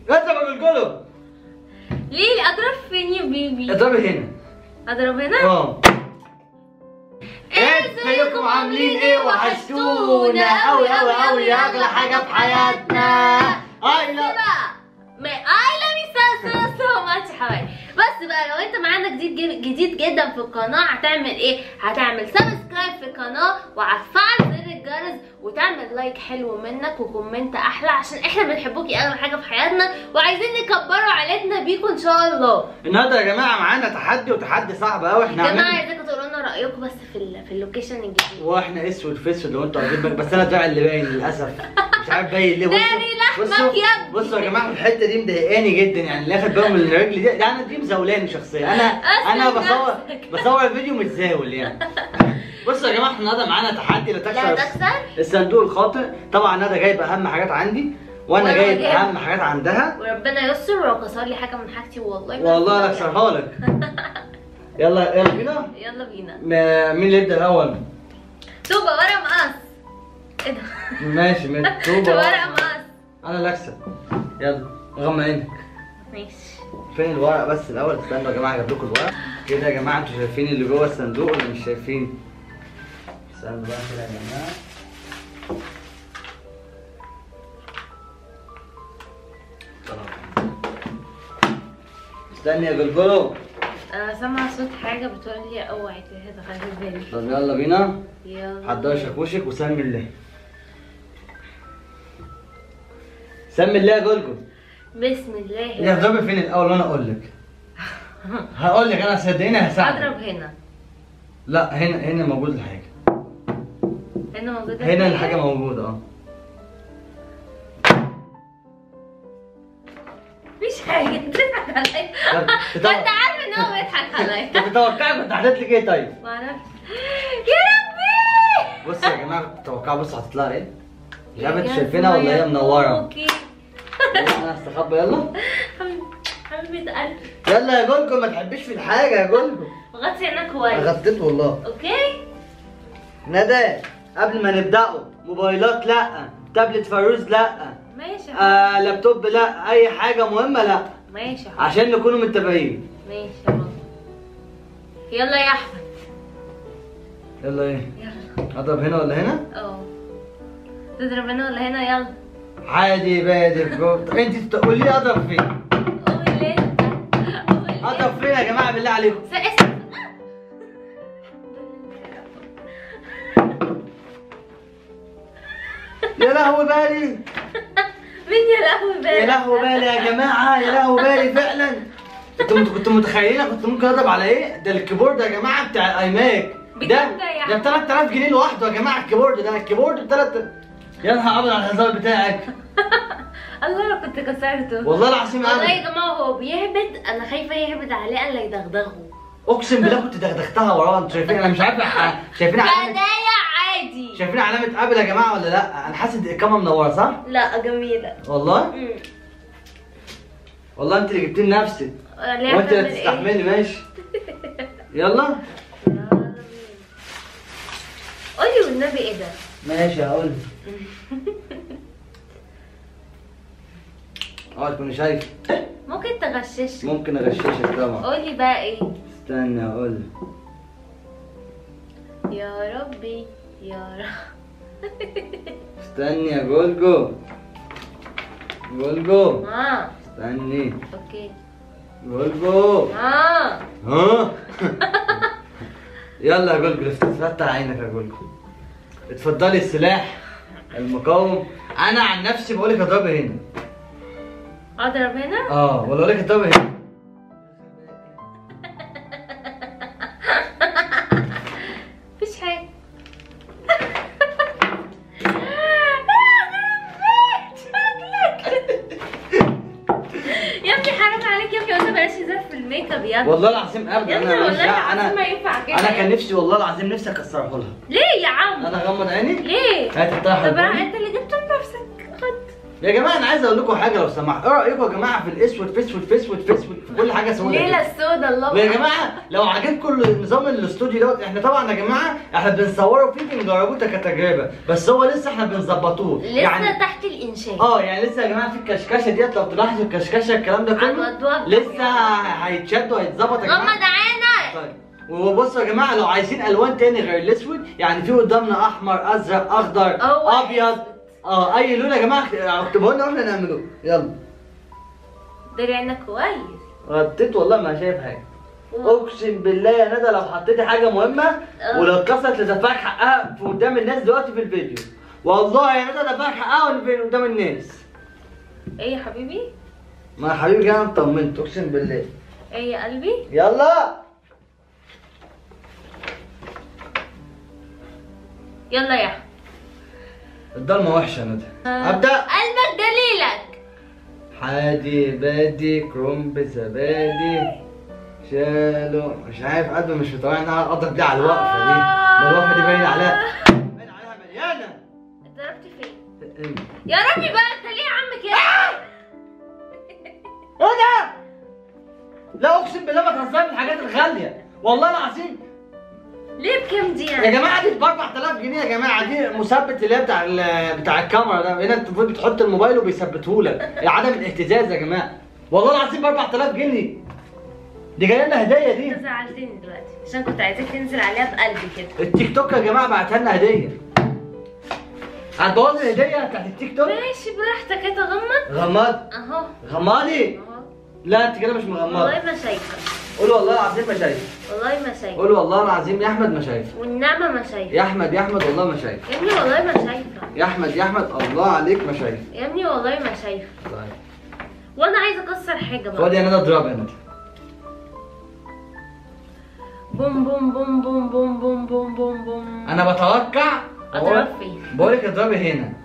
اضرب يا جلجلو ليه اضرب فين يا بيبي اضربي هنا اضرب هنا اه ازيكم عاملين ايه وحشتونا قوي قوي قوي اغلى حاجه في حياتنا اي لا بقى ما اي لاف يو سو سو ماتش حبايبي بس بقى لو انت معانا جديد جد- جديد جدا في القناه هتعمل ايه هتعمل سبسكرايب في القناه وهتفعل زر الجرس وتعمل لايك حلو منك وكومنت احلى عشان احنا بنحبوكي اغلى حاجه في حياتنا وعايزين نكبروا عيلتنا بيكم ان شاء الله النهارده يا جماعه معانا تحدي وتحدي صعب قوي يا احنا جماعه عاملين عايزاكم تقولوا لنا رايكم بس في ال- في اللوكيشن الجديد واحنا اسود في اسود لو انتوا واخدين بالك بس انا ده اللي باين للاسف مش عارف باين ليه داري لحمك بصوا يا ابني. بصوا يا جماعه الحته دي مضايقاني جدا يعني اللي اخد باله من الرجل دي ده انا دي مزولاني شخصيا انا انا أسلم بصور نفسك. بصور فيديو متزاول يعني بصوا يا جماعه احنا النهارده معانا تحدي لا لا تكسر تكسر الصندوق الخاطئ طبعا انا جايب اهم حاجات عندي وانا وأنا جايب جايب. اهم حاجات عندها وربنا يستر ولو كسر لي حاجه من حاجتي والله ما والله لا هكسرها. اكسرها لك يلا يلا بينا يلا بينا م- مين اللي يبدا الاول طوبة ورقة مقص ايه ده؟ ماشي ماشي طوبة. ورقة مقص انا اللي اكسب يلا غمى عينك ماشي فين الورق بس الاول استنوا يا جماعه جاب لكم الورق كده يا جماعه انتوا شايفين اللي جوه الصندوق ولا مش شايفين استنوا بقى كده يا جماعه استني يا جلجلو انا سامعة صوت حاجة بتقول لي اوعي كده خلي بالي طب يلا بينا يلا حضري شاكوشك وسمي الله سمي الله يا جلجل بسم الله يا اضربي فين الاول وانا اقول لك هقول لك انا صدقيني هساعدك اضرب هنا لا هنا هنا موجود الحاجه هنا موجودة هنا الحاجه موجوده اه مفيش حاجة بتضحك عليا طب- ما طب- انت عارف ان هو بيضحك عليا طب تتوقعي كنت حطيت لك ايه طيب معرفش يا ربي بص يا جماعه كنت تتوقعوا بص هتطلع ايه مش عارف يا انتوا شايفينها ولا هي يا منوره أخوكي. انا هستخبى يلا حبيب- حبيبة قلبي يلا يا جولجو ما تحبيش في الحاجه يا جولجو غطي عينك كويس غطيت والله اوكي ندى قبل ما نبداوا موبايلات لا تابلت فيروز لا ماشي يا آه لابتوب لا اي حاجه مهمه لا ماشي يا حبيبي. عشان نكونوا متابعين ماشي يا بابا يلا يا احمد يلا ايه يلا اضرب هنا ولا هنا اه تضرب هنا ولا هنا يلا عادي بادي برو انت تقولي لي اضرب فين قول لي انت قول لي اضرب فين يا جماعه بالله عليكم س- اسم يا لهوي بالي مين يا لهوي بالك يا لهوي بالي يا جماعه يا لهوي بالي فعلا انتوا مت- كنتوا متخيلين أنا كنت ممكن اضرب على ايه ده الكيبورد يا جماعه بتاع الايماك ده بكام ده يا ده ب 3000 جنيه لوحده يا جماعه الكيبورد ده الكيبورد ب 3000 يا نهار ابيض على الهزار بتاعك الله لو كنت كسرته والله العظيم والله انا يا جماعه هو بيهبد انا خايفه يهبد عليه الا يدغدغه اقسم بالله كنت دغدغتها وراه انتوا شايفين انا مش عارف ح- شايفين علامه بدايه عادي شايفين علامه ابل يا جماعه ولا لا انا حاسس الكاميرا منوره صح لا جميله والله امم والله انت اللي جبتين نفسك ليه وانت اللي هتعمل إيه؟ تستحملي ماشي يلا يلا بينا. قولي والنبي ايه ده ماشي هقول اه تكوني شايف ممكن تغششني ممكن اغششك طبعا قولي بقى ايه استنى اقول يا ربي يا رب استني يا جولجو جولجو اه استني اوكي جولجو اه ها يلا يا جولجو فتح عينك يا جولجو اتفضلي السلاح المقاوم انا عن نفسي بقول لك اضربي هنا اضرب هنا اه ولا اقول لك اضربي هنا مفيش حاجه يا ابني حرام عليك يا ابني قلت بلاش هزار في الميك اب يا ابني والله العظيم ابدا يا ابني انا ماليش والله دعوة، العظيم ما انا ينفع كده انا كان نفسي والله العظيم نفسي اكسره لها ليه يا عم انا اغمض عيني ليه هات الطرحه طب البني. انت اللي جبته لنفسك خد يا جماعه انا عايز اقول لكم حاجه لو سمحت ايه رايكم يا جماعه في الاسود في اسود في اسود في اسود كل حاجه سوداء ليلة كده. السودا الله ويا جماعه لو عجبكم نظام الاستوديو دوت احنا طبعا يا جماعه احنا بنصوره فيه بنجربوه كتجربه بس هو لسه احنا بنظبطوه لسه تحت الانشاء اه يعني لسه يا جماعه في الكشكشه ديت لو تلاحظوا الكشكشه الكلام ده كله هنودوها لسه هيتشد وهيتظبط يا ماما جماعه تعالى طيب وبصوا يا جماعه لو عايزين الوان تاني غير الاسود يعني في قدامنا احمر ازرق اخضر هو ابيض أسود. اه اي لون يا جماعه اكتبوا لنا واحنا نعمله يلا داري عينك كويس غطيت والله ما شايف حاجه اقسم بالله يا ندى لو حطيتي حاجه مهمه آه. ولو اتكسرت لدفعك حقها في قدام الناس دلوقتي في الفيديو والله يا ندى دفعك حقها في قدام الناس ايه يا حبيبي ما يا حبيبي انا اطمنت اقسم بالله ايه يا قلبي يلا يلا يا أحمد. الضلمه وحشه يا ندى آه. ابدا قلبك دليلك حادي بادي كرنب زبادي شالو مش عارف قلبي مش مطلع ان انا اضرب دي على الوقفه دي ما الوقفه دي باين عليها باين عليها مليانه ضربت فين ايه يا ربي بقى انت ليه يا عم كده ده؟ لا اقسم بالله ما تهزرش بالحاجات الغاليه والله العظيم ليه بكام دي يا يعني جماعه دي ب 4000 جنيه يا جماعه دي مثبت اللي هي بتاع ال- بتاع الكاميرا ده هنا انت المفروض بتحط الموبايل وبيثبته لك عدم الاهتزاز يا جماعه والله العظيم ب 4000 جنيه دي جايه لنا هديه دي انت زعلتني دلوقتي عشان كنت عايزاك تنزل عليها بقلبي كده التيك توك يا جماعه بعتها لنا هديه هتبوظ الهديه بتاعت التيك توك ماشي براحتك انت غمض غمض اهو غمضي اهو لا انت كده مش مغمض والله ما شايفه قول والله العظيم ما شايف والله ما شايفه قول والله العظيم يا احمد ما شايف والنعمه ما شايفه يا احمد يا احمد والله ما شايف يا ابني والله ما شايفه يا احمد يا احمد الله عليك ما شايف يا ابني والله ما شايفه طيب وانا عايزه اكسر حاجه خد بقى يا ندى اضرب يا ندى بوم بوم بوم بوم بوم بوم بوم بوم بوم انا بتوقع اضرب فين بقول لك اضربي هنا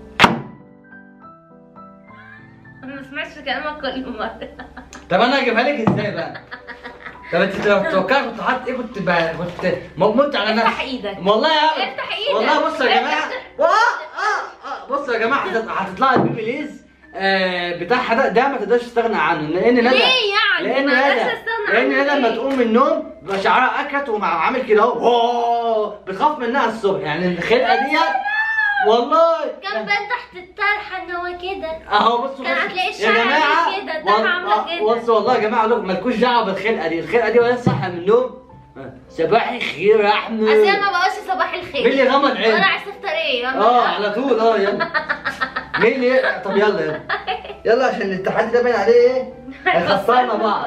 انا ما سمعتش كلامك كل مره طب انا اجيبها لك ازاي بقى طب انت لو تتوقع كنت حاطط ايه كنت بقى كنت ممت على افتح نفسي ايدك والله يا عم. افتح ايدك. والله بصوا يا جماعه افتح. اه اه اه بصوا يا جماعه هتط- هتطلع البيبي ليز آه بتاعها ده ده ما تقدرش تستغنى عنه لان ندى ليه يعني؟ لان ما أقدرش ندى أستغنى لان عنه ندى لما ليه؟ تقوم من النوم بيبقى شعرها اكت وعامل كده اهو واو، بتخاف منها الصبح يعني الخلقه ديت والله كان بان تحت الطرحه ان هو كده اهو بصوا كان بصوا. هتلاقي يا الشعر جماعه عامل كده، الدم وال- عاملة آه، كده. بصوا والله يا جماعه لكم مالكوش دعوه بالخلقه دي الخلقه دي ولا صح من النوم آه، صباح الخير يا احمد اصل أنا ما بقولش صباح الخير مين اللي غمض عينه؟ وانا عايزه افطر ايه يلا اه على طول اه يلا مين اللي طب يلا يلا يلا عشان التحدي ده باين عليه ايه هيخسرنا بعض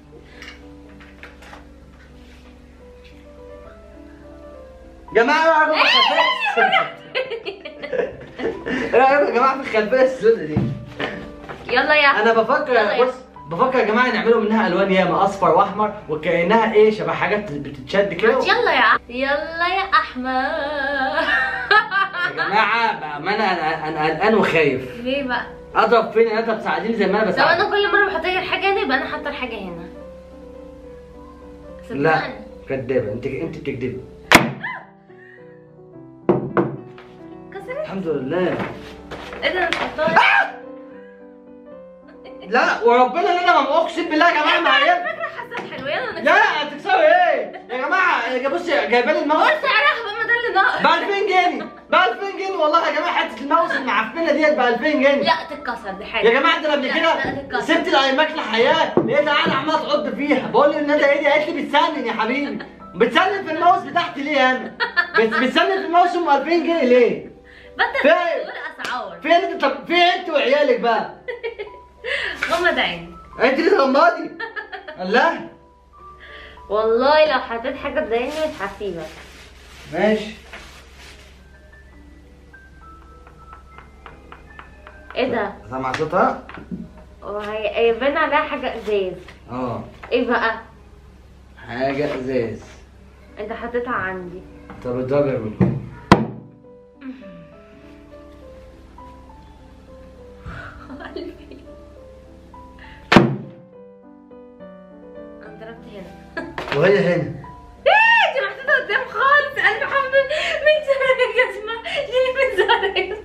جماعه ايه رايكم في الخلفيه ايه رايكم يا جماعه في الخلفيه السوداء دي يلا يا انا بفكر يلا يا بص بفكر يا جماعه نعملوا منها الوان ياما اصفر واحمر وكانها ايه شبه حاجات بتتشد كده يلا يا أح- يلا يا احمد يا جماعه بامانه انا انا قلقان وخايف ليه بقى؟ اضرب فين انت بتساعديني زي ما انا لو بساعدك انا كل مره بحط لك الحاجه هنا يبقى انا حاطه الحاجه هنا لا صدقني. كدابه انت انت بتكدبي كسرت الحمد لله ايه ده انا مش حطاها لا وربنا ان انا ما اقسم بالله يا جماعه ما هي فكره حسن حلوه يلا نكسر لا هتكسروا ايه يا جماعه يا بصي جايبه لي الماوس قول سعرها بقى ما ده اللي ناقص ب 2000 جنيه ب 2000 جنيه والله يا جماعه حته الماوس المعفنه ديت ب 2000 جنيه لا تتكسر دي حاجه يا جماعه انت قبل لا، كده لا، تتكسر. سبت الايماك لحياه لقيتها قاعده عماله تعض فيها بقول له الندى ايه دي قالت لي بتسنن يا حبيبي بتسنن في الماوس بتاعتي ليه انا بت- بتسنن في الماوس ام 2000 جنيه ليه بطل فين؟ تقول اسعار فين انت طب فين انت وعيالك بقى غمض عيني انت اللي غماضي الله والله لو حطيت حاجه تضايقني مش هسيبك ماشي ايه ده؟ سامع صوتها وهي- هيبان عليها حاجه ازاز اه ايه بقى؟ حاجه ازاز انت حطيتها عندي طب اضرب يا بابا انا ضربت هنا وهي هنا ايه انت محطوطه قدام خالص قلبي حبيبي مين زرق يا جماعه ليه مين زرق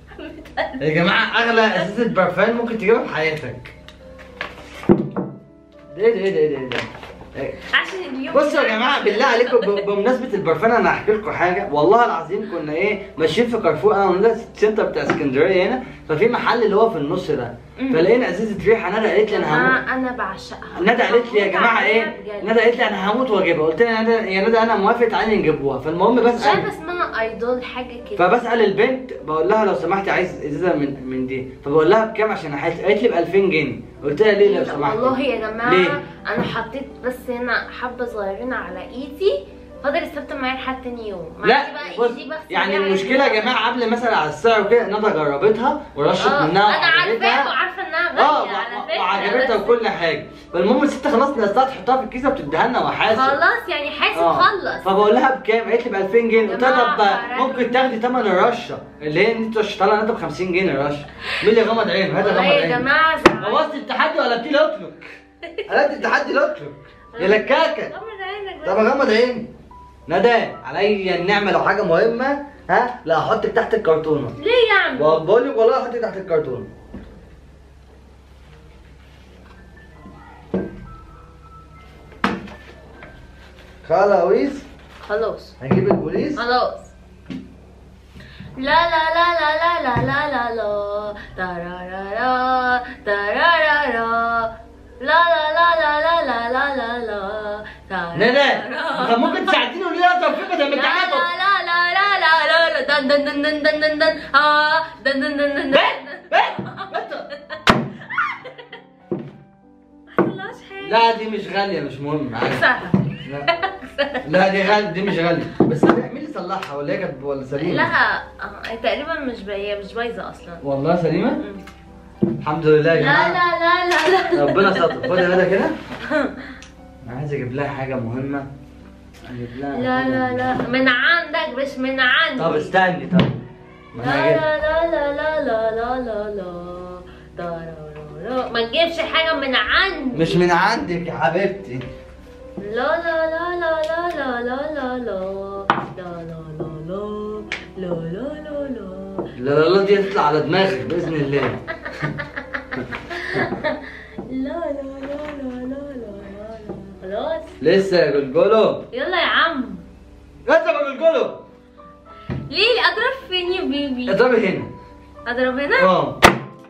حبيبة قلبي. يا جماعه اغلى ازازه برفان ممكن تجيبها في حياتك ده ايه ده ايه ده ايه ده, إيه ده؟ إيه؟ عشان اليوم بصوا يا جماعه بالله عليكم ب- بمناسبه البرفان انا هحكي لكم حاجه والله العظيم كنا ايه ماشيين في كارفور انا والناس السنتر بتاع اسكندريه هنا ففي محل اللي هو في النص ده مم. فلقينا ازازه ريحه ندى قالت لي انا هموت انا انا بعشقها ندى قالت لي يا جماعه ايه بجد. ندى قالت لي انا هموت واجيبها قلت لها يا ندى يا ندى انا موافق تعالي نجيبوها فالمهم مش بسال عارفه اسمها ايدول حاجه كده فبسال البنت بقول لها لو سمحتي عايز ازازه من من دي فبقول لها بكام عشان احس قالت لي ب 2000 جنيه قلت لها ليه لو سمحتي والله يا جماعه ليه؟ انا حطيت بس هنا حبه صغيرين على ايدي فاضل السبت معايا لحد تاني يوم لا معايا بقى بص إيدي بغسل يعني بيها المشكله يا عيني. جماعه قبل مثلا على السعر وكده ندى جربتها ورشت آه، منها انا وعجبتها. عارفاها وعارفه انها اه غاليه على فكره وعجبتها بس وكل حاجه فالمهم الست خلاص نزلتها تحطها في الكيسه وبتديها لنا وحاسب خلاص يعني حاسب آه. خلص فبقول لها بكام؟ قالت لي ب 2000 جنيه قلت لها جماعة طب حرام. ممكن تاخدي ثمن الرشه اللي هي انت ترشتها لها انت ب 50 جنيه الرشه مين اللي غمض عينه؟ هات والله غمض يا عينه جماعه زعلت. بوظت التحدي ولا بتيجي اطلق؟ قلبت التحدي لا اطلق يا لكاكه غمض عينك طب بس. اغمض عيني ندى عليا النعمه لو حاجه مهمه ها لا احطك تحت الكرتونه ليه يا عم بقول لك والله احطك تحت الكرتونه خلاويس خلاص هنجيب البوليس خلاص لا لا لا لا لا لا لا لا لا تارارارا تارارارا لا لا لا لا لا لا لا لا لا تارارارا. ندى طب ممكن تساعديني وليه يا توفيق بدل ما لا انت لا لا لا لا لا لا لا دن دن دن دن دن دن دن آه دن دن دن دن دن محصلهاش حاجة لا دي مش غالية مش مهم عادي اكسرها لا لا دي غالية دي مش غالية بس مين اللي صلحها ولا هي كانت ولا سليمة؟ لا آه، تقريبا مش هي مش بايظة اصلا والله سليمة؟ مم. الحمد لله يا لا جماعة لا لا لا لا ربنا ستر خدي ندى كده انا عايز اجيب لها حاجة مهمة اجيب لها لا حاجة لا لا من عندك مش من عندي طب استني طب ما لا انا هجيب لا لا لا لا لا لا لا تارارارا. ما تجيبش حاجة من عندي مش من عندك يا حبيبتي لا لا لا لا لا لا لا لا لا لا لا لا لا لا لا لا لا لا لا دي هتطلع على دماغك بإذن الله لا لا لا لا لا لا لا خلاص لسه يا جلجلو يلا يا عم لسه يا جلجلو ليه اضرب فين يا بيبي اضربي هنا اضرب هنا اه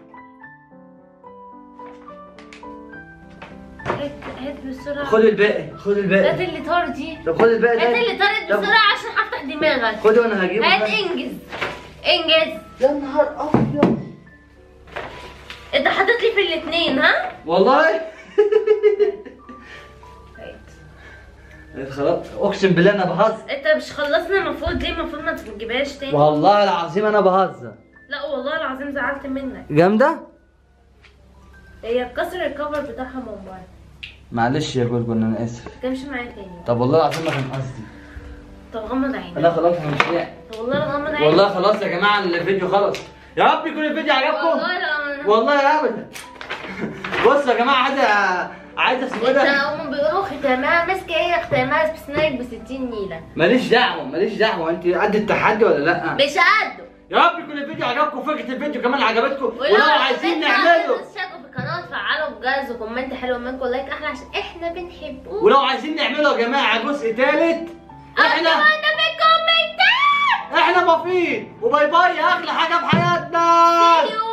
هات هات بسرعة خد الباقي خد هات الباقي اللي طار دي طب خد الباقي هات ده اللي طارت طب بسرعة عشان هفتح دماغك خد وانا هجيبه هات بقى. انجز انجز يا نهار ابيض انت حاطط لي في الاثنين ها والله هات. خلاص اقسم بالله انا بهزر انت مش خلصنا المفروض دي المفروض ما تجيبهاش تاني والله العظيم انا بهزر لا والله العظيم زعلت منك جامده هي اتكسر الكفر بتاعها من بره معلش يا جلجل انا اسف تمشي معايا تاني طب والله العظيم ما كان قصدي طب غمض عينك انا خلاص انا مش لاقي طب والله غمض عينك والله خلاص يا جماعه الفيديو خلص يا رب يكون الفيديو عجبكم والله لا والله ابدا بصوا يا جماعه عايز عايز اسمه ايه انت ده هم بيقولوا ختامها ماسكه هي ختامها بسنايك ب 60 نيله ماليش دعوه ماليش دعوه انت قد التحدي ولا لا مش قده يا رب يكون الفيديو عجبكم وفكره الفيديو كمان عجبتكم ولو ولو عايزين نعمله اشتركوا في القناه وتفعلوا الجرس وكومنت حلو منكم لايك احلى عشان احنا بنحبكم ولو عايزين نعمله يا جماعه جزء ثالث احنا اتمنى في الكومنتات احنا مفيد وباي باي اغلى حاجه في حياتنا See you